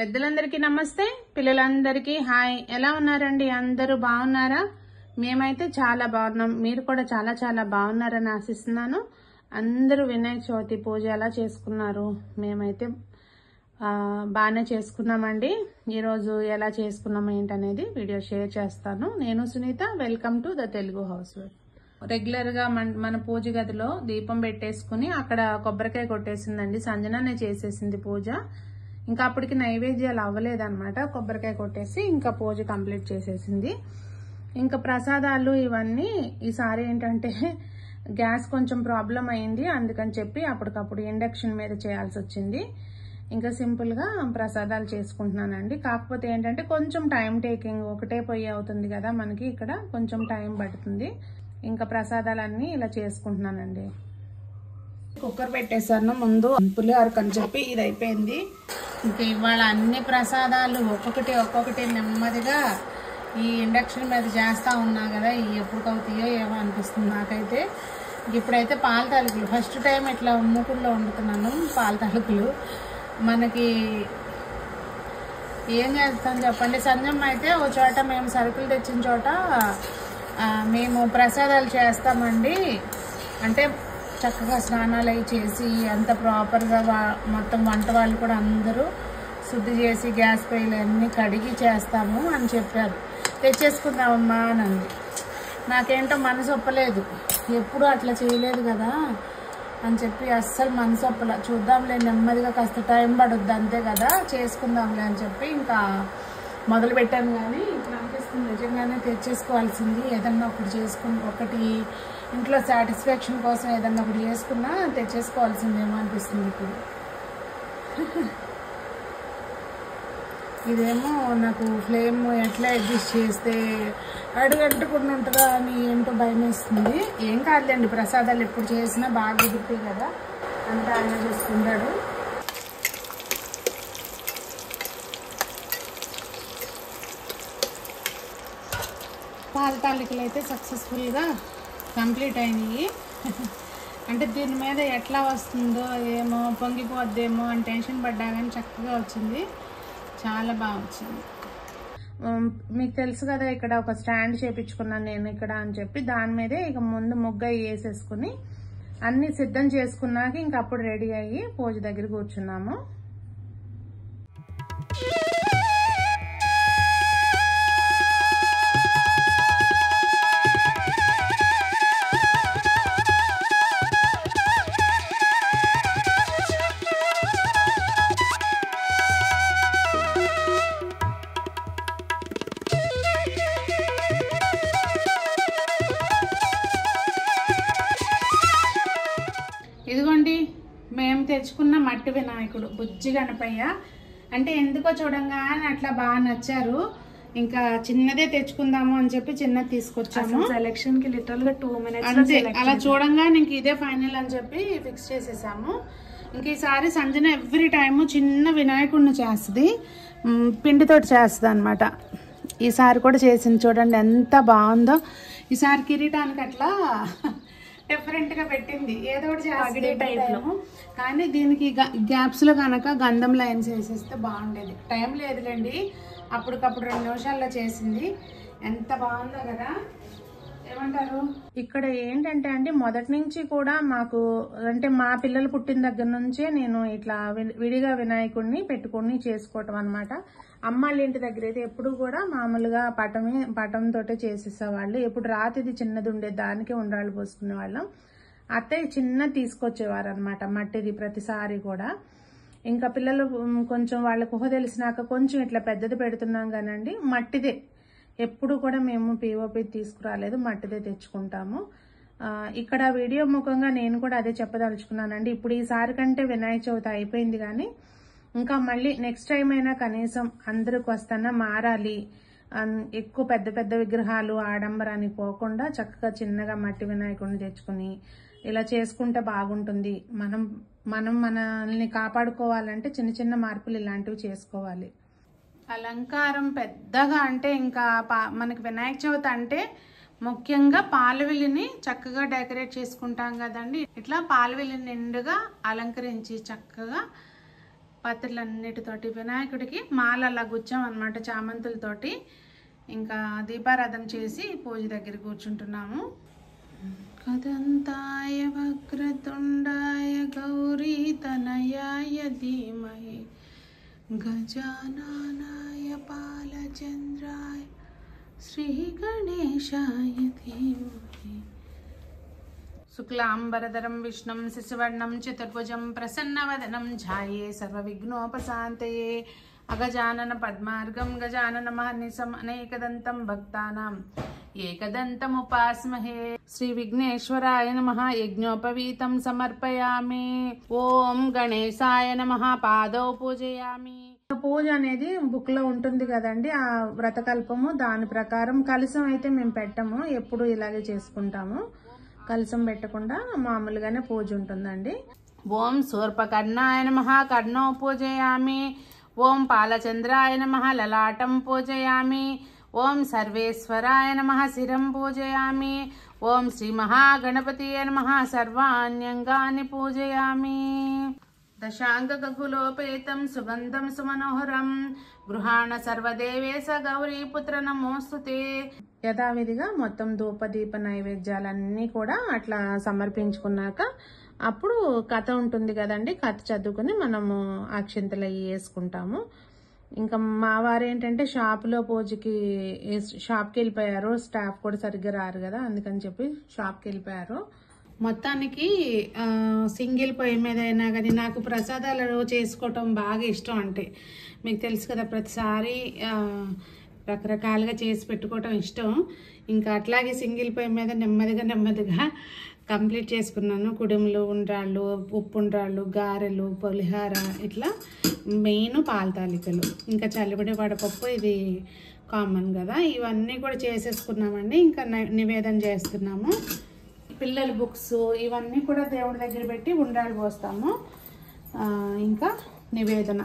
పెద్దలందరికీ నమస్తే పిల్లలందరికీ హాయ్ ఎలా ఉన్నారండి అందరూ బాగున్నారా మేమైతే చాలా బాగున్నాం మీరు కూడా చాలా చాలా బాగున్నారని ఆశిస్తున్నాను అందరూ వినాయక చవితి పూజ ఎలా చేసుకున్నారు మేమైతే ఆ, బాగానే చేసుకున్నామండి ఈరోజు ఎలా చేసుకున్నాం ఏంటనేది వీడియో షేర్ చేస్తాను నేను Sunitha welcome to the Telugu housewife regular గా మన మన పూజ గదిలో దీపం పెట్టేసుకుని అక్కడ కొబ్బరికాయ కొట్టేసిందండి సంజననే చేసేసింది పూజ ఇంకా అప్పటికి నైవేద్యాలు అవ్వలేదన్నమాట కొబ్బరికాయ కొట్టేసి ఇంకా పూజ కంప్లీట్ చేసేసింది ఇంకా ప్రసాదాలు ఇవన్నీ ఈసారి ఏంటంటే గ్యాస్ కొంచెం ప్రాబ్లం అయింది అందుకని చెప్పి అప్పటికప్పుడు ఇండక్షన్ మీద చేయాల్సి వచ్చింది ఇంకా సింపుల్ గా ప్రసాదాలు చేసుకుంటున్నానండి కాకపోతే ఏంటంటే కొంచెం టైం టేకింగ్ ఒకటే పొయ్యి అవుతుంది కదా మనకి ఇక్కడ కొంచెం టైం పడుతుంది ఇంకా ప్రసాదాలన్నీ ఇలా చేసుకుంటున్నానండి కుక్కర్ పెట్టేశాను ముందు పులిహోరకు అని చెప్పి ఇది అయిపోయింది ఇంకా ఇవాళ అన్ని ప్రసాదాలు ఒక్కొక్కటి ఒక్కొక్కటి నెమ్మదిగా ఈ ఇండక్షన్ మీద చేస్తా ఉన్నా కదా ఇవి ఎప్పుడు అవుతాయో ఏమో అనిపిస్తుంది నాకైతే ఇప్పుడైతే పాల తాలూకులు ఫస్ట్ టైం ఇట్లా మూకుల్లో వండుతున్నాను పాల తాలూకులు మనకి ఏం చేస్తాం చెప్పండి సంజమ్మ అయితే ఓ చోట మేము సరుకులు తెచ్చిన చోట ఆ, మేము ప్రసాదాలు చేస్తామండి అంటే చక్కగా స్నానాలు అవి చేసి అంత ప్రాపర్గా వా- మొత్తం వంట వాళ్ళు కూడా అందరూ శుద్ధి చేసి గ్యాస్ పొయ్యిలు అన్నీ కడిగి చేస్తాము అని చెప్పారు తెచ్చేసుకుందామమ్మా అని అంది నాకేంటో మనసు ఒప్పలేదు ఎప్పుడు అట్లా చేయలేదు కదా అని చెప్పి అస్సలు మనసు ఒప్పల చూద్దాంలే నెమ్మదిగా కాస్త టైం పడుద్ది అంతే కదా చేసుకుందాంలే అని చెప్పి ఇంకా మొదలు పెట్టాను కానీ ఇప్పుడు అనిపిస్తుంది నిజంగానే తెచ్చేసుకోవాల్సింది ఏదన్నా ఒకటి చేసుకుని ఒకటి ఇంట్లో సాటిస్ఫాక్షన్ కోసం ఏదన్నా ఒకటి చేసుకున్నా తెచ్చేసుకోవాల్సిందేమో అనిపిస్తుంది ఇప్పుడు ఇదేమో నాకు ఫ్లేమ్ ఎట్లా అడ్జస్ట్ చేస్తే అడుగంటుకుని ఉంటుందా అని ఏంటో భయం వేస్తుంది ఏం కాదులేండి ప్రసాదాలు ఎప్పుడు చేసినా బాగా కుదురుతాయి కదా అంతా ఆయన చూసుకుంటాడు పాల తాలికలు అయితే సక్సెస్ఫుల్గా కంప్లీట్ అయినాయి అంటే దీని మీద ఎట్లా వస్తుందో ఏమో పొంగిపోద్దేమో అని టెన్షన్ పడ్డా కానీ చక్కగా వచ్చింది చాలా బాగా వచ్చింది ఉమ్, మీకు తెలుసు కదా ఇక్కడ ఒక స్టాండ్ చేపించుకున్నాను నేను ఇక్కడ అని చెప్పి దాని మీదే ఇక ముందు ముగ్గ వేసేసుకుని అన్ని సిద్ధం చేసుకున్నాక ఇంక అప్పుడు రెడీ అయ్యి పూజ దగ్గర కూర్చున్నాము ఇదిగోండి మేము తెచ్చుకున్న మట్టి వినాయకుడు బుజ్జి గణపయ్య అంటే ఎందుకో చూడంగానే అట్లా బాగా నచ్చారు ఇంకా చిన్నదే తెచ్చుకుందాము అని చెప్పి చిన్నది తీసుకొచ్చాము సెలక్షన్ కి లిటరల్ గా టూ మినిట్స్ అంతే అలా చూడంగానే ఇంక ఇదే ఫైనల్ అని చెప్పి ఫిక్స్ చేసేసాము ఇంక ఈసారి సంజన ఎవ్రీ టైము చిన్న వినాయకుడిని చేస్తుంది మ్, పిండితోటి చేస్తుంది అనమాట ఈసారి కూడా చేసింది చూడండి ఎంత బాగుందో ఈసారి కిరీటానికి అట్లా డిఫరెంట్ గా పెట్టింది ఏదో ఒకటి చేస్తుంది టైప్ కానీ దీనికి గ్యాప్స్ లో కనుక గంధం లైన్స్ వేసేస్తే బాగుండేది టైం లేదులేండి అప్పటికప్పుడు రెండు నిమిషాల్లో చేసింది ఎంత బాగుందో కదా ఏమంటారు ఇక్కడ ఏంటంటే అండి మొదటి నుంచి కూడా మాకు అంటే మా పిల్లలు పుట్టిన దగ్గర నుంచే నేను ఇట్లా వి- విడిగా వినాయకుడిని పెట్టుకుని చేసుకోవటం అనమాట అమ్మాళ్ళ ఇంటి దగ్గర అయితే ఎప్పుడు కూడా మామూలుగా పటమే పటంతోటే చేసేసేవాళ్ళు ఎప్పుడు రాతిది చిన్నది ఉండేది దానికే ఉండ్రాళ్ళు పోసుకునే వాళ్ళం అత్తయ్య చిన్న తీసుకొచ్చేవారు అనమాట మట్టిది ప్రతిసారి కూడా ఇంకా పిల్లలు ఉమ్, కొంచెం వాళ్ళకు ఊహ తెలిసినాక కొంచెం ఇట్లా పెద్దది పెడుతున్నాం కానండి మట్టిదే ఎప్పుడు కూడా మేము పిఓపి తీసుకురాలేదు మట్టిదే తెచ్చుకుంటాము ఆ, ఇక్కడ వీడియో ముఖంగా నేను కూడా అదే చెప్పదలుచుకున్నానండి ఇప్పుడు ఈసారి కంటే వినాయక చవితి అయిపోయింది కానీ ఇంకా మళ్ళీ నెక్స్ట్ టైం అయినా కనీసం అందరికి వస్తానా మారాలి అన్- ఎక్కువ పెద్ద పెద్ద విగ్రహాలు ఆడంబరానికి పోకుండా చక్కగా చిన్నగా మట్టి వినాయకుడిని తెచ్చుకుని ఇలా చేసుకుంటే బాగుంటుంది మనం మనం మనల్ని కాపాడుకోవాలంటే చిన్న చిన్న మార్పులు ఇలాంటివి చేసుకోవాలి అలంకారం పెద్దగా అంటే ఇంకా పా- మనకి వినాయక చవితి అంటే ముఖ్యంగా పాలవిల్లిని చక్కగా డెకరేట్ చేసుకుంటాం కదండి ఇట్లా పాలవిల్లి నిండుగా అలంకరించి చక్కగా పత్రులన్నిటితోటి వినాయకుడికి మాల అలా గుచ్చాం అనమాట చామంతులతోటి ఇంకా దీపారాధన చేసి పూజ దగ్గర కూర్చుంటున్నాము కదంతాయ వక్రతుండాయ గౌరీ తనయాయ ధీమహి గజానానాయ పాలచంద్రాయ శ్రీ గణేశాయ ధీమహి శుక్లాంబరధరం విష్ణుం శిశువర్ణం చతుర్భుజం ప్రసన్నవదనం ఝాయే సర్వవిఘ్నోపశాంతయే అగజానన పద్మార్గం గజానన మహర్నిశం అనేకదంతం భక్తానాం ఏకదంతముపాస్మహే శ్రీ విఘ్నేశ్వరాయ నమ యజ్ఞోపవీతం సమర్పయామి ఓం గణేశాయ నమ పాదౌ పూజయామి పూజ అనేది బుక్ లో ఉంటుంది కదండి ఆ వ్రతకల్పము దాని ప్రకారం కలసం అయితే మేము పెట్టము ఎప్పుడు ఇలాగే చేసుకుంటాము కలసం పెట్టకుండా మామూలుగానే పూజ ఉంటుందండి ఓం శూర్పకర్ణాయ నమ కర్ణో పూజయామి ఓం పాలచంద్రాయ నమ లలాటం పూజయామి ఓం సర్వేశ్వరాయ నమ శిరం పూజయామి ఓం శ్రీ మహాగణపతియ నమ సర్వాణ్యంగాని పూజయామి దశాంగగగులోపేతం సుగంధం సుమనోహరం గృహాణ సర్వదేవేశ గౌరీపుత్ర నమోస్తుతే యథావిధిగా మొత్తం ధూపదీప నైవేద్యాలన్నీ కూడా అట్లా సమర్పించుకున్నాక అప్పుడు కథ ఉంటుంది కదండి కథ చదువుకుని మనము అక్షింతలు అవి వేసుకుంటాము ఇంకా మా వారు ఏంటంటే షాప్లో పూజకి షాప్కి వెళ్ళిపోయారు స్టాఫ్ కూడా సరిగ్గా రారు కదా అందుకని చెప్పి షాప్కి వెళ్ళిపోయారు మొత్తానికి ఆ, సింగిల్ పొయ్యి మీద అయినా కానీ నాకు ప్రసాదాలు చేసుకోవటం బాగా ఇష్టం అంటే మీకు తెలుసు కదా ప్రతిసారి ఆ, రకరకాలుగా చేసి పెట్టుకోవటం ఇష్టం ఇంకా అట్లాగే సింగిల్ పొయ్యి మీద నెమ్మదిగా నెమ్మదిగా కంప్లీట్ చేసుకున్నాను కుడుములు ఉండ్రాళ్ళు ఉప్పు ఉండ్రాళ్ళు గారెలు పులిహార ఇట్లా మెయిన్ పాల తాలికలు ఇంకా చల్లిబడి వడపప్పు ఇది కామన్ కదా ఇవన్నీ కూడా చేసేసుకున్నామండి ఇంకా నై- నివేదన చేస్తున్నాము పిల్లల బుక్స్ ఇవన్నీ కూడా దేవుడి దగ్గర పెట్టి ఉండాలి పోస్తాము ఆ, ఇంకా నివేదన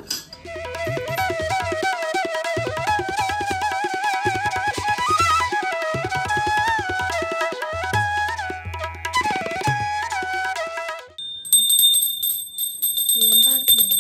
ఏం పాడుతున్నావు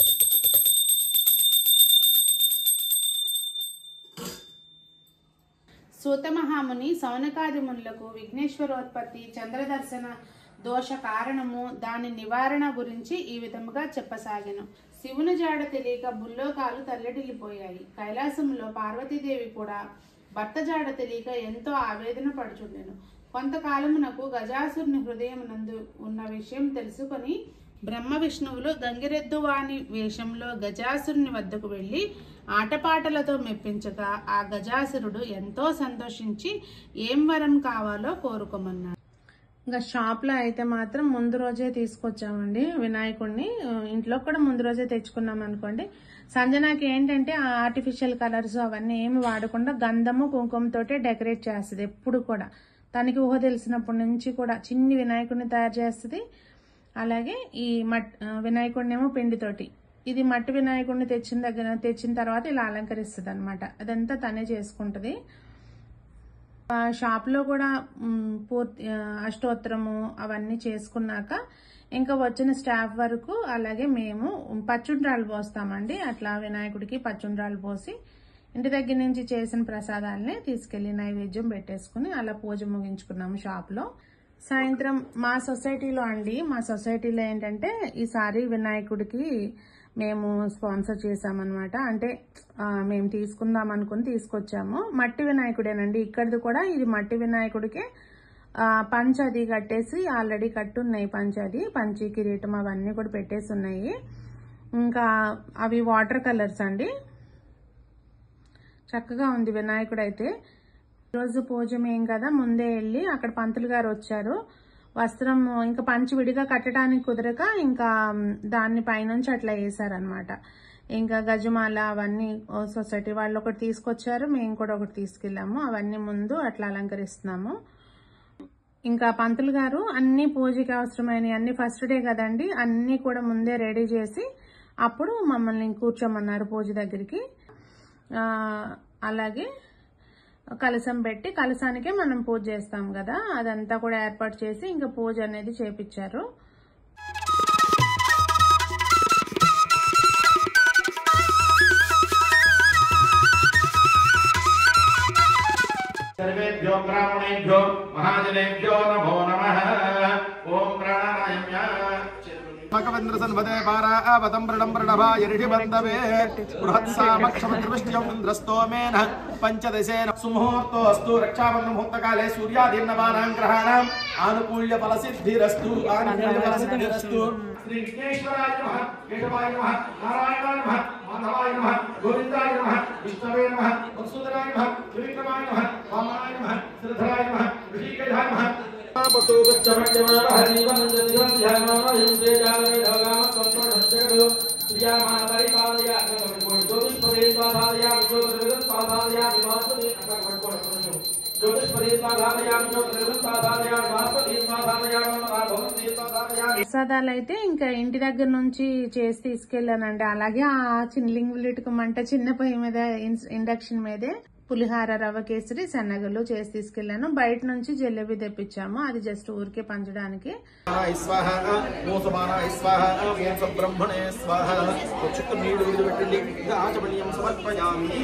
సూతమహాముని సౌనకాది మునులకు విఘ్నేశ్వరోత్పత్తి చంద్రదర్శన దోష కారణము దాని నివారణ గురించి ఈ విధముగా చెప్పసాగాను శివుని జాడ తెలియక బుల్లోకాలు తల్లడిల్లిపోయాయి కైలాసంలో పార్వతీదేవి కూడా భర్త జాడ తెలియక ఎంతో ఆవేదన పడుచుండెను కొంతకాలమునకు గజాసురుని హృదయమునందు ఉన్న విషయం తెలుసుకొని బ్రహ్మ విష్ణువులు గంగిరెద్దు వాణి వేషంలో గజాసురుని వద్దకు వెళ్ళి ఆటపాటలతో మెప్పించగా ఆ గజాసురుడు ఎంతో సంతోషించి ఏం వరం కావాలో కోరుకోమన్నాడు ఇంకా షాప్లో అయితే మాత్రం ముందు రోజే తీసుకొచ్చామండి వినాయకుడిని ఆ, ఇంట్లో కూడా ముందు రోజే తెచ్చుకున్నాం అనుకోండి సంజనాకి ఏంటంటే ఆ ఆర్టిఫిషియల్ కలర్స్ అవన్నీ ఏమి వాడకుండా గంధము కుంకుమతోటే డెకరేట్ చేస్తుంది ఎప్పుడు కూడా తనకి ఊహ తెలిసినప్పటి నుంచి కూడా చిన్ని వినాయకుడిని తయారు చేస్తుంది అలాగే ఈ మట్ ఆ, వినాయకుడినేమో పిండితోటి ఇది మట్టి వినాయకుడిని తెచ్చిన దగ్గర తెచ్చిన తర్వాత ఇలా అలంకరిస్తుంది అనమాట అదంతా తనే చేసుకుంటది ఆ షాప్లో కూడా మ్, పూర్తి ఆ, అష్టోత్తరము అవన్నీ చేసుకున్నాక ఇంకా వచ్చిన స్టాఫ్ వరకు అలాగే మేము పచ్చుండ్రాలు పోస్తామండి అట్లా వినాయకుడికి పచ్చుండ్రాలు పోసి ఇంటి దగ్గర నుంచి చేసిన ప్రసాదాలనే తీసుకెళ్లి నైవేద్యం పెట్టేసుకుని అలా పూజ ముగించుకున్నాము షాప్లో సాయంత్రం మా సొసైటీలో అండి మా సొసైటీలో ఏంటంటే ఈసారి వినాయకుడికి మేము స్పాన్సర్ చేసామన్నమాట అంటే ఆ, మేము తీసుకుందాం అనుకుని తీసుకొచ్చాము మట్టి వినాయకుడేనండి ఇక్కడిది కూడా ఇది మట్టి వినాయకుడికే ఆ, పంచ అది కట్టేసి ఆల్రెడీ కట్టున్నాయి పంచ అది పంచి కిరీటం అవన్నీ కూడా పెట్టేసి ఉన్నాయి ఇంకా అవి వాటర్ కలర్స్ అండి చక్కగా ఉంది వినాయకుడు అయితే రోజు పూజ మేం కదా ముందే వెళ్ళి అక్కడ పంతులు గారు వచ్చారు వస్త్రం ఇంకా పంచి విడిగా కట్టడానికి కుదరక ఇంకా మ్, దాన్ని పైనుంచి అట్లా వేసారనమాట ఇంకా గజమాల అవన్నీ ఓ సొసైటీ వాళ్ళు ఒకటి తీసుకొచ్చారు మేము కూడా ఒకటి తీసుకెళ్ళాము అవన్నీ ముందు అట్లా అలంకరిస్తున్నాము ఇంకా పంతులు గారు అన్ని పూజకి అవసరమైన అన్ని ఫస్ట్ డే కదండి అన్ని కూడా ముందే రెడీ చేసి అప్పుడు మమ్మల్ని కూర్చోమన్నారు పూజ దగ్గరికి ఆ, అలాగే కలసం పెట్టి కలసానికే మనం పూజ చేస్తాం కదా అదంతా కూడా ఏర్పాటు చేసి ఇంకా పూజ అనేది చేపించారు క్షత్రియేభ్యో బ్రాహ్మణేభ్యో మహాజనేభ్యో నమో నమః ఓం ప్రాణాయామ్య భగవంద్ర సన్వదే పారావతం ప్రణం ప్రణభా యరిషి బంధవే బృహత్సామక్షమద్రవిష్ట్యం ఇంద్రస్తోమేన పంచదశేన సుముహూర్తోస్తు రక్షాబంధ ముహూర్తకాలే సూర్యాదీర్నవానాం గ్రహాణం ఆనుకూల్య ఫలసిద్ధిరస్తు ఆనుకూల్య ఫలసిద్ధిరస్తు శ్రీ విఘ్నేశ్వరాయ నమః కేశవాయ నమః నారాయణాయ నమః మాధవాయ నమః గోవిందాయ నమః విష్ణవే నమః వసుంధరాయ నమః త్రివిక్రమాయ నమః వామనాయ నమః శ్రీధరాయ నమః ఋషికేశాయ నమః ప్రసాదాలు అయితే ఇంకా ఇంటి దగ్గర నుంచి చేసి తీసుకెళ్ళానండి అలాగే ఆ చిన్న లింగులిటుకు మంట చిన్న పొయ్యి మీద ఇన్- ఇండక్షన్ మీదే పులిహార రవ్వ కేసరి శనగలు చేసి తీసుకెళ్లాను బయట నుంచి జలేబీ తెప్పించాము అది జస్ట్ ఊరికే పంచడానికి స్వాహ ఓ సమానాయ స్వాహ ఓం సబ్రహ్మణే స్వాహ ఒక చుక్క నీళ్లు ఇది పెట్టండి ఇది ఆచమనీయం సమర్పయామి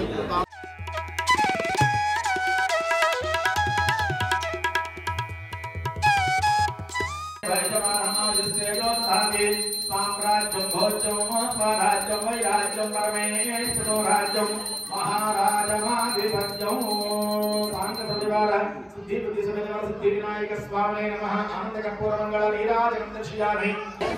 సామ్రాజ్యం భోజ్యం స్వరాజ్యం వైరాజ్యం పరమేశ్వరో రాజ్యం మహారాజమాధిపత్యం శాంత సవివార సిద్ధిపతి సమేత సిద్ధి వినాయక స్వామి నమ ఆనంద కర్పూర మంగళ నీరాజనం దర్శయామి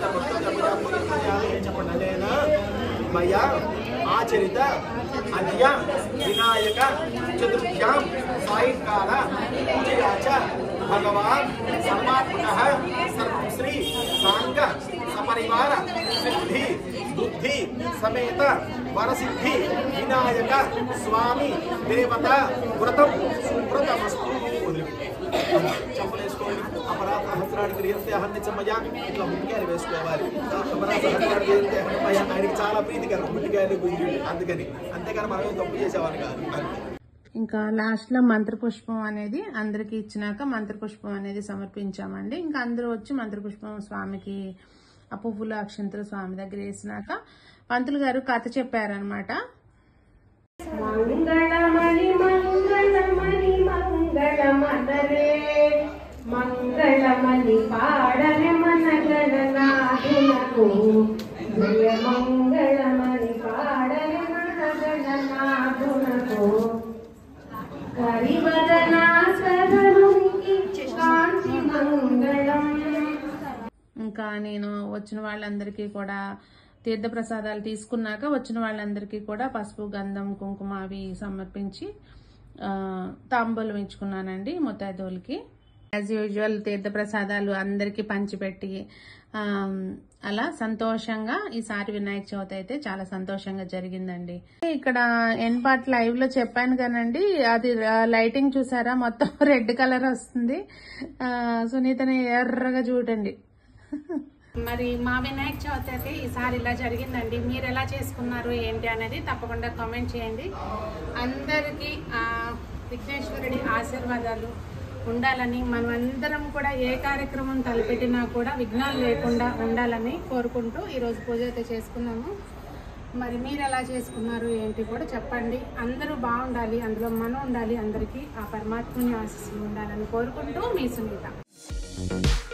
చెప్పండి మయా ఆచరిత అద్య వినాయక చతుర్థ్యాం సాయంకాల పూజయా చ భగవాన్ సర్వాత్మక సర్వం శ్రీ సాంగ సపరివార సిద్ధి బుద్ధి సమేత వరసిద్ధి వినాయక స్వామి దేవత వ్రతం వ్రతమస్తు చెప్పలేసుకోండి అపరాధ సహస్రాన్ని క్రియంతే హన్నిచ్చమ్మయ్య ఇట్లా ముట్టికాయలు వేసుకోవాలి అపరాధ సహస్రాన్ని క్రియంతే హన్నమయ్య ఆయనకి చాలా ప్రీతికరం ముట్టికాయలు గుంజుడు అందుకని అంతేకాని మనం ఏం తప్పు చేసేవాళ్ళు కాదు అంతే ఇంకా లాస్ట్ లో మంత్రపుష్పం అనేది అందరికి ఇచ్చినాక మంత్రపుష్పం అనేది సమర్పించామండి ఇంకా అందరూ వచ్చి మంత్రపుష్పం స్వామికి ఆ పువ్వులు అక్షంతలు స్వామి దగ్గర వేసినాక పంతులు గారు కథ చెప్పారనమాట మంగళమణి మంగళమణి మంగళమనరే మంగళమణి పాడని మన గణనాథులకు జయ మంగళమణి పాడని మన గణనాథులకు కరివదనాశ్వరునికి కాంతి మంగళం ఇంకా నేను వచ్చిన వాళ్ళందరికీ కూడా తీర్థ ప్రసాదాలు తీసుకున్నాక వచ్చిన వాళ్ళందరికీ కూడా పసుపు గంధం కుంకుమ అవి సమర్పించి ఆ, తాంబూలం ఇచ్చుకున్నానండి ముత్తైదోళ్ళకి యాజ్ యూజువల్ తీర్థ ప్రసాదాలు అందరికీ పంచిపెట్టి ఆ, అలా సంతోషంగా ఈసారి వినాయక చవితి అయితే చాలా సంతోషంగా జరిగిందండి ఇక్కడ ఎన్ పార్ట్ లైవ్ లో చెప్పాను కానండి అది లైటింగ్ చూసారా మొత్తం రెడ్ కలర్ వస్తుంది ఆ, సునీతని ఎర్రగా చూడండి మరి మా వినాయక చవితి అయితే ఈసారి ఇలా జరిగిందండి మీరు ఎలా చేసుకున్నారు ఏంటి అనేది తప్పకుండా కామెంట్ చేయండి అందరికీ ఆ, విఘ్నేశ్వరుడి ఆశీర్వాదాలు ఉండాలని మనం అందరం కూడా ఏ కార్యక్రమం తలపెట్టినా కూడా విఘ్నాలు లేకుండా ఉండాలని కోరుకుంటూ ఈరోజు పూజ అయితే చేసుకున్నాము మరి మీరు ఎలా చేసుకున్నారు ఏంటి కూడా చెప్పండి అందరూ బాగుండాలి అందులో మనం ఉండాలి అందరికీ ఆ పరమాత్మని ఆశీస్సులు ఉండాలని కోరుకుంటూ మీ సునీత